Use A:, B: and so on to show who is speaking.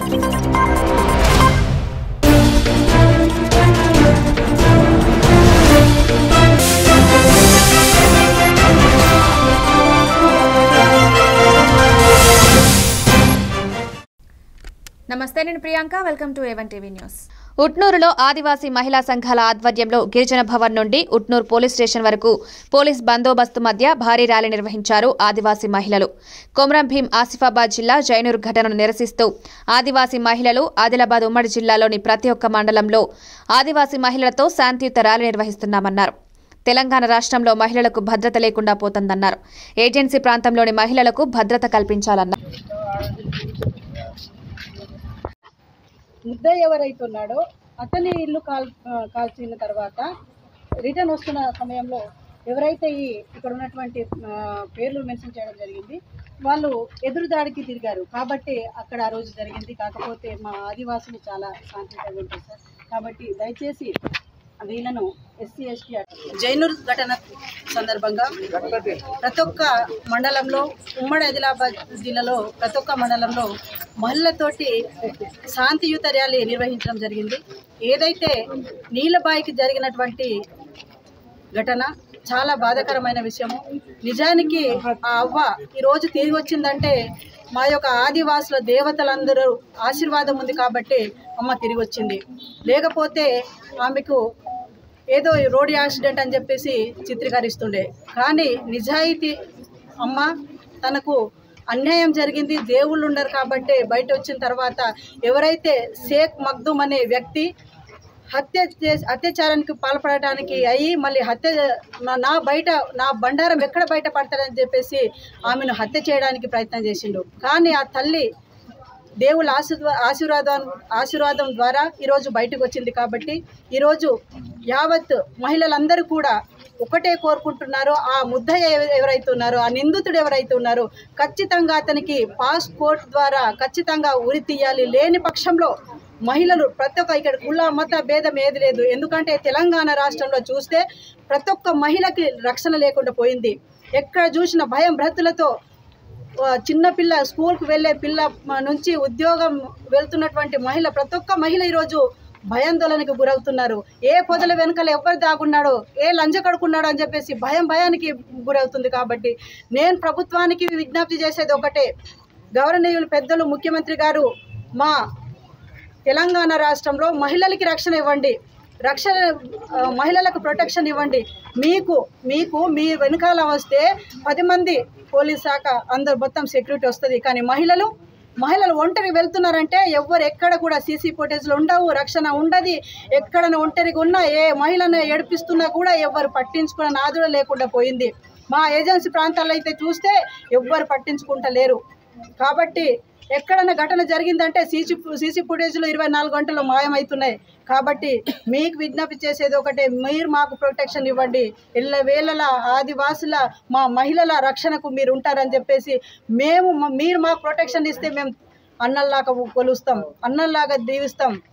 A: నమస్తే నేను Priyanka welcome to A one TV news
B: ఉట్నూరులో ఆదివాసీ మహిళా సంఘాల ఆధ్వర్యంలో గిరిజన భవన్ నుండి ఉట్నూరు పోలీస్ స్టేషన్ వరకు పోలీస్ బందోబస్తు మధ్య భారీ ర్యాలీ నిర్వహించారు ఆదివాసీ మహిళలు కొమరం భీం ఆసిఫాబాద్ జిల్లా జైనూర్ ఘటనను నిరసిస్తూ ఆదివాసీ మహిళలు ఆదిలాబాద్ ఉమ్మడి జిల్లాలోని ప్రతి ఒక్క మండలంలో ఆదివాసీ మహిళలతో శాంతియుత ర్యాలీ నిర్వహిస్తున్నామన్నారు తెలంగాణ రాష్ట్రంలో మహిళలకు భద్రత లేకుండా పోతుందన్నారు ఏజెన్సీ ప్రాంతంలోని మహిళలకు భద్రత కల్పించాలన్నారు
C: ముద్ద ఎవరైతే ఉన్నాడో అతని ఇల్లు కాల్ ఆ, కాల్చిన తర్వాత రిటర్న్ వస్తున్న సమయంలో ఎవరైతే ఈ ఇక్కడ ఉన్నటువంటి ఆ, పేర్లు మెన్షన్ చేయడం జరిగింది వాళ్ళు ఎదురు దాడికి తిరిగారు కాబట్టి అక్కడ ఆ రోజు జరిగింది కాకపోతే మా ఆదివాసులు చాలా శాంతియుతంగా ఉంటారు సార్ కాబట్టి దయచేసి వీళ్ళను ఎస్సీ ఎస్టీ జైనూర్ ఘటన సందర్భంగా ప్రతి ఒక్క మండలంలో ఉమ్మడి ఆదిలాబాద్ జిల్లాలో ప్రతి ఒక్క మండలంలో మహిళలతోటి శాంతియుత ర్యాలీ నిర్వహించడం జరిగింది ఏదైతే నీలబాయికి జరిగినటువంటి ఘటన చాలా బాధాకరమైన విషయము నిజానికి ఆ అవ్వ ఈరోజు తిరిగి వచ్చిందంటే మా యొక్క ఆదివాసుల దేవతలందరూ ఆశీర్వాదం ఉంది కాబట్టి అమ్మ తిరిగి వచ్చింది లేకపోతే ఆమెకు ఏదో రోడ్ యాక్సిడెంట్ అని చెప్పేసి చిత్రీకరిస్తుండే కానీ నిజాయితీ అమ్మ తనకు అన్యాయం జరిగింది దేవుళ్ళు ఉండరు కాబట్టి బయట వచ్చిన తర్వాత ఎవరైతే షేక్ మగ్దుమ్ అనే వ్యక్తి హత్య చేసి అత్యాచారానికి పాల్పడటానికి అయ్యి మళ్ళీ హత్య నా- నా బయట నా బండారం ఎక్కడ బయట పడతాడని చెప్పేసి ఆమెను హత్య చేయడానికి ప్రయత్నం చేసిండు కానీ ఆ తల్లి దేవుళ్ళ ఆశీర్వా ఆశీర్వాదం ఆశీర్వాదం ద్వారా ఈరోజు బయటకు వచ్చింది కాబట్టి ఈరోజు యావత్ మహిళలందరూ కూడా ఒకటే కోరుకుంటున్నారో ఆ ముద్ద ఎవ- ఎవరైతే ఉన్నారో ఆ నిందితుడు ఎవరైతే ఉన్నారో ఖచ్చితంగా అతనికి పాస్పోర్ట్ ద్వారా ఖచ్చితంగా ఉరి తీయాలి లేని పక్షంలో మహిళలు ప్రతి ఒక్క ఇక్కడ కుల మత భేదం ఏది లేదు ఎందుకంటే తెలంగాణ రాష్ట్రంలో చూస్తే ప్రతి ఒక్క మహిళకి రక్షణ లేకుండా పోయింది ఎక్కడ చూసిన భయం భ్రతులతో ఆ, చిన్న పిల్ల స్కూల్కి వెళ్ళే పిల్ల మ- నుంచి ఉద్యోగం వెళ్తున్నటువంటి మహిళ ప్రతి ఒక్క మహిళ ఈరోజు భయాందోళనకు గురవుతున్నారు ఏ పొదల వెనకాల ఎవరు దాగున్నాడో ఏ లంజ కడుకున్నాడో అని చెప్పేసి భయం భయానికి గురవుతుంది కాబట్టి నేను ప్రభుత్వానికి విజ్ఞప్తి చేసేది ఒకటే గౌరవనీయులు పెద్దలు ముఖ్యమంత్రి గారు మా తెలంగాణ రాష్ట్రంలో మహిళలకి రక్షణ ఇవ్వండి రక్షణ ఆ, మహిళలకు ప్రొటెక్షన్ ఇవ్వండి మీకు మీకు మీ వెనకాల వస్తే పది మంది పోలీస్ శాఖ అందరు మొత్తం సెక్యూరిటీ వస్తుంది కానీ మహిళలు మహిళలు ఒంటరి వెళ్తున్నారంటే ఎవ్వరు ఎక్కడ కూడా సీసీ ఫుటేజ్లు ఉండవు రక్షణ ఉండదు ఎక్కడ ఒంటరిగా ఉన్నా ఏ మహిళను ఏడిపిస్తున్నా కూడా ఎవ్వరు పట్టించుకున్న నాదుడ లేకుండా పోయింది మా ఏజెన్సీ ప్రాంతాల్లో అయితే చూస్తే ఎవ్వరు పట్టించుకుంటలేరు కాబట్టి ఎక్కడన్నా ఘటన జరిగిందంటే సీసీ సీసీ ఫుటేజ్లో ఇరవై నాలుగు గంటలు మాయమవుతున్నాయి కాబట్టి మీకు విజ్ఞప్తి చేసేది ఒకటే మీరు మాకు ప్రొటెక్షన్ ఇవ్వండి ఇళ్ళ వేళల ఆదివాసుల మా మహిళల రక్షణకు మీరు ఉంటారని చెప్పేసి మేము మ- మీరు మాకు ప్రొటెక్షన్ ఇస్తే మేము అన్నల్లాగా కొలుస్తాం అన్నల్లాగా దీవిస్తాం